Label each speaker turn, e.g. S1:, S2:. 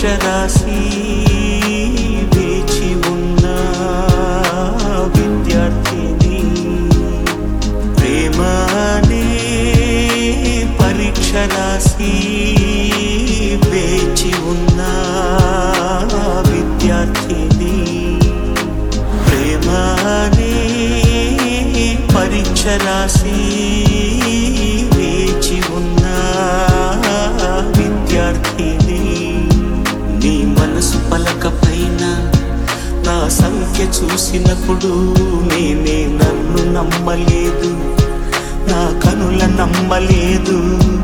S1: రాసి వేచి ఉన్న విద్యార్థిని ప్రేమనే పరీక్ష రాసి వేచి ఉన్న విద్యార్థిని ప్రేమనే పరీక్ష రాసి వేచి ఉన్న విద్యార్థిని నీ మనసు పలక పైన నా సంఖ్య చూసినప్పుడు నేనే నన్ను నమ్మలేదు నా కనుల నమ్మలేదు